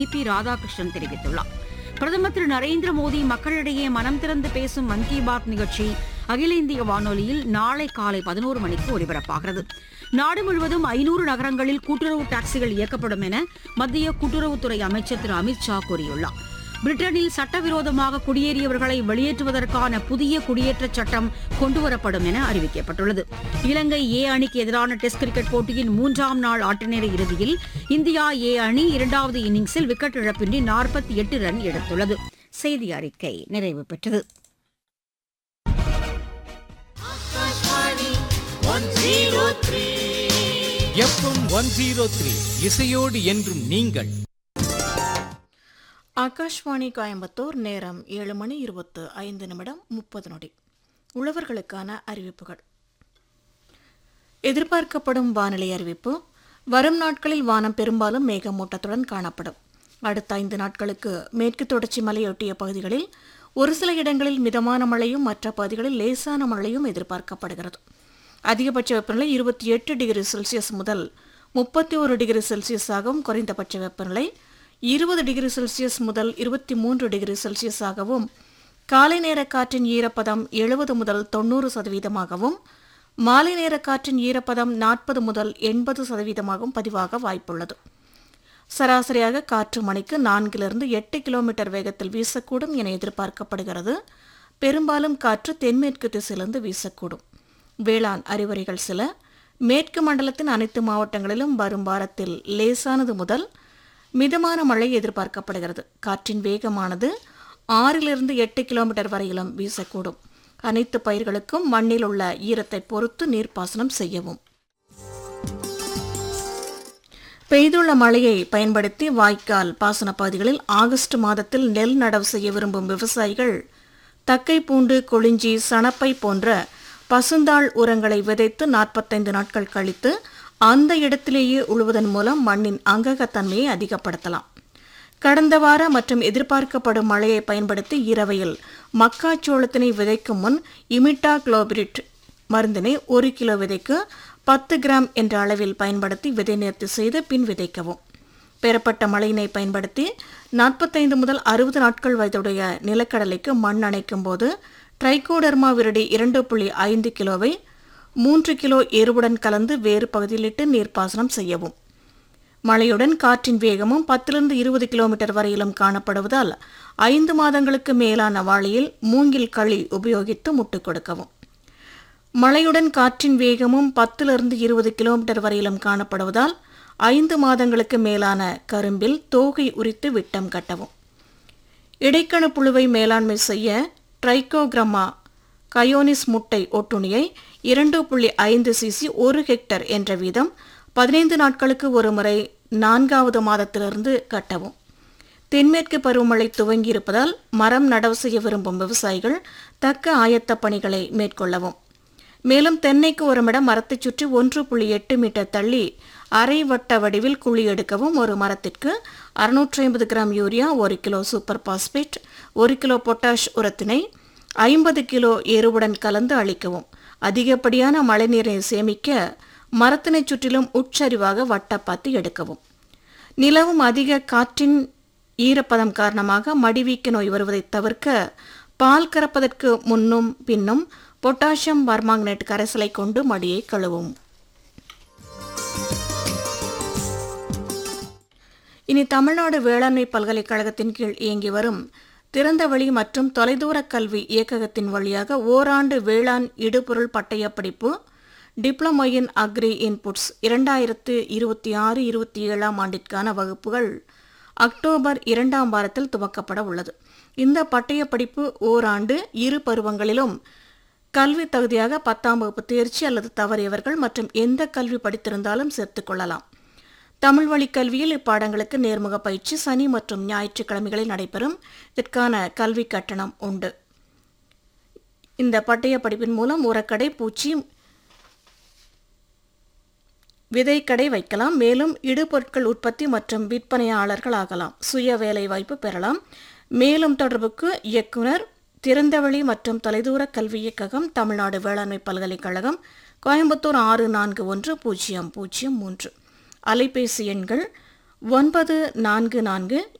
B Radhakrishnan தெரிவித்துள்ளார் பிரதமர் திரு நரேந்திர மோடி மக்களிடையே மனம் திறந்து பேசும் மன் கி பாத் நிகழ்ச்சி அகில இந்திய வானொலியில் நாளை காலை பதினோரு மணிக்கு ஒலிபரப்பாகிறது நாடு முழுவதும் ஐநூறு நகரங்களில் கூட்டுறவு டாக்ஸிகள் இயக்கப்படும் என மத்திய கூட்டுறவுத்துறை அமைச்சர் திரு அமித் ஷா கூறியுள்ளார் பிரிட்டனில் சட்டவிரோதமாக குடியேறியவர்களை வெளியேற்றுவதற்கான புதிய குடியேற்றச் சட்டம் கொண்டுவரப்படும் என அறிவிக்கப்பட்டுள்ளது இலங்கை ஏ அணிக்கு எதிரான டெஸ்ட் கிரிக்கெட் போட்டியின் மூன்றாம் நாள் ஆட்டநேர இறுதியில் இந்தியா ஏ அணி இரண்டாவது இன்னிங்ஸில் விக்கெட் இழப்பின்றி நாற்பத்தி எட்டு ரன் எடுத்துள்ளது செய்தி அறிக்கை நிறைவு பெற்றது எஃப்எம் ஒன் ஜீரோ த்ரீ இசையோடு என்றும் நீங்கள் ஆகாஷ்வாணி கோயம்புத்தூர் நேரம் ஏழு மணி இருபத்து ஐந்து நிமிடம் முப்பது நொடி உழவர்களுக்கான அறிவிப்புகள் எதிர்பார்க்கப்படும் வானிலை அறிவிப்பு வரும் நாட்களில் வானம் பெரும்பாலும் மேகமூட்டத்துடன் காணப்படும் அடுத்த ஐந்து நாட்களுக்கு மேற்கு தொடர்ச்சி மலையொட்டிய பகுதிகளில் ஒரு சில இடங்களில் மிதமான மழையும் மற்ற பகுதிகளில் லேசான மழையும் எதிர்பார்க்கப்படுகிறது அதிகபட்ச வெப்பநிலை இருபத்தி எட்டு டிகிரி செல்சியஸ் முதல் முப்பத்தி ஒரு டிகிரி செல்சியஸாகவும் குறைந்தபட்ச வெப்பநிலை இருபது டிகிரி செல்சியஸ் முதல் இருபத்தி மூன்று டிகிரி செல்சியஸாகவும் காலை நேர காற்றின் ஈரப்பதம் எழுபது முதல் தொண்ணூறு சதவீதமாகவும் மாலை நேர காற்றின் ஈரப்பதம் நாற்பது முதல் எண்பது சதவீதமாகவும் பதிவாக வாய்ப்புள்ளது சராசரியாக காற்று மணிக்கு நான்கிலிருந்து எட்டு கிலோமீட்டர் வேகத்தில் வீசக்கூடும் என எதிர்பார்க்கப்படுகிறது பெரும்பாலும் காற்று தென்மேற்கு திசையிலிருந்து வீசக்கூடும் வேளாண் அறிவுரைகள் சில மேற்கு மண்டலத்தின் அனைத்து மாவட்டங்களிலும் வரும் வாரத்தில் லேசானது முதல் மிதமான மழை எதிர்பார்க்கப்படுகிறது காற்றின் வேகமானது ஆறிலிருந்து எட்டு கிலோமீட்டர் வரையிலும் வீசக்கூடும் அனைத்து பயிர்களுக்கும் மண்ணில் உள்ள ஈரத்தை பொறுத்து நீர்ப்பாசனம் செய்யவும் பெய்துள்ள மழையை பயன்படுத்தி வாய்க்கால் பாசன பகுதிகளில் ஆகஸ்ட் மாதத்தில் நெல் நடவு செய்ய விரும்பும் விவசாயிகள் தக்கை பூண்டு கொளிஞ்சி சணப்பை போன்ற பசுந்தாள் உரங்களை விதைத்து நாற்பத்தைந்து நாட்கள் கழித்து அந்த இடத்திலேயே உழுவதன் மூலம் மண்ணின் அங்ககத்தன்மையை அதிகப்படுத்தலாம் கடந்த வார மற்றும் எதிர்பார்க்கப்படும் மழையை பயன்படுத்தி இரவையில் மக்காச்சோளத்தினை விதைக்கும் முன் இமிட்டா குளோபிரிட் மருந்தினை ஒரு கிலோ விதைக்கு பத்து கிராம் என்ற அளவில் பயன்படுத்தி விதை நேர்த்தி செய்து பின் விதைக்கவும் பெறப்பட்ட மழையினை பயன்படுத்தி நாற்பத்தைந்து முதல் அறுபது நாட்கள் வயதுடைய நிலக்கடலைக்கு மண் அணைக்கும் போது ட்ரைகோடர்மா விரடி இரண்டு புள்ளி ஐந்து கிலோவை மூன்று கிலோ எருவுடன் கலந்து வேறு பகுதியிலிட்டு நீர்ப்பாசனம் செய்யவும் மழையுடன் காற்றின் வேகமும் பத்திலிருந்து இருபது கிலோமீட்டர் வரையிலும் காணப்படுவதால் ஐந்து மாதங்களுக்கு மேலான வாளியில் மூங்கில் களி உபயோகித்து முட்டுக் கொடுக்கவும் மழையுடன் காற்றின் வேகமும் பத்திலிருந்து இருபது கிலோமீட்டர் வரையிலும் காணப்படுவதால் ஐந்து மாதங்களுக்கு மேலான கரும்பில் தோகை உரித்து விட்டம் கட்டவும் இடைக்கண புழுவை மேலாண்மை செய்ய ட்ரைகோகிரமா கயோனிஸ் முட்டை ஒட்டுணியை இரண்டு புள்ளி ஐந்து சிசி ஒரு ஹெக்டர் என்ற வீதம் பதினைந்து நாட்களுக்கு ஒரு முறை நான்காவது மாதத்திலிருந்து கட்டவும் தென்மேற்கு பருவமழை துவங்கியிருப்பதால் மரம் நடவு செய்ய விரும்பும் விவசாயிகள் தக்க ஆயத்த பணிகளை மேற்கொள்ளவும் மேலும் தென்னைக்கு ஒருமிடம் மரத்தைச் சுற்றி ஒன்று புள்ளி எட்டு மீட்டர் தள்ளி அரை வட்ட வடிவில் குழி எடுக்கவும் ஒரு மரத்திற்கு அறுநூற்றி ஐம்பது கிராம் யூரியா ஒரு கிலோ சூப்பர் பாஸ்பேட் ஒரு கிலோ பொட்டாஷ் உரத்தினை ஐம்பது கிலோ எருவுடன் கலந்து அளிக்கவும் அதிகப்படியான மழைநீரை சேமிக்க மரத்தினைச் சுற்றிலும் உட்சரிவாக வட்டப்பாத்தி எடுக்கவும் நிலவும் அதிக காற்றின் ஈரப்பதம் காரணமாக மடிவீக்க நோய் வருவதை தவிர்க்க பால் கறப்பதற்கு முன்னும் பின்னும் பொட்டாசியம் பர்மாங்கனேட் கரைசலை கொண்டு மடியை கழுவும் இனி தமிழ்நாடு வேளாண்மை பல்கலைக்கழகத்தின் கீழ் இயங்கி வரும் திறந்தவெளி மற்றும் தொலைதூர கல்வி இயக்ககத்தின் வழியாக ஓராண்டு வேளாண் இடுபொருள் பட்டயப் படிப்பு டிப்ளமோ இன் அக்ரி இன்புட்ஸ் இரண்டாயிரத்து இருபத்தி ஆறு இருபத்தி ஏழாம் ஆண்டிற்கான வகுப்புகள் அக்டோபர் இரண்டாம் வாரத்தில் துவக்கப்பட உள்ளது இந்த பட்டயப் படிப்பு ஓராண்டு இரு பருவங்களிலும் கல்வி தகுதியாக பத்தாம் வகுப்பு தேர்ச்சி அல்லது தவறியவர்கள் மற்றும் எந்த கல்வி படித்திருந்தாலும் சேர்த்துக் கொள்ளலாம் தமிழ் வழி கல்வியில் இப்பாடங்களுக்கு நேர்முக பயிற்சி சனி மற்றும் ஞாயிற்றுக்கிழமைகளில் நடைபெறும் இதற்கான கல்வி கட்டணம் உண்டு இந்த பட்டய படிப்பின் மூலம் உரக்கடை பூச்சி விதைக்கடை வைக்கலாம் மேலும் இடுபொருட்கள் உற்பத்தி மற்றும் விற்பனையாளர்கள் ஆகலாம் சுய வேலை வாய்ப்பு பெறலாம் மேலும் தொடர்புக்கு இயக்குனர் திறந்தவெளி மற்றும் தொலைதூர கல்வி இயக்ககம் தமிழ்நாடு வேளாண்மை பல்கலைக்கழகம் கோயம்புத்தூர் ஆறு நான்கு ஒன்று பூஜ்ஜியம் பூஜ்ஜியம் மூன்று அலைபேசி எண்கள் ஒன்பது நான்கு நான்கு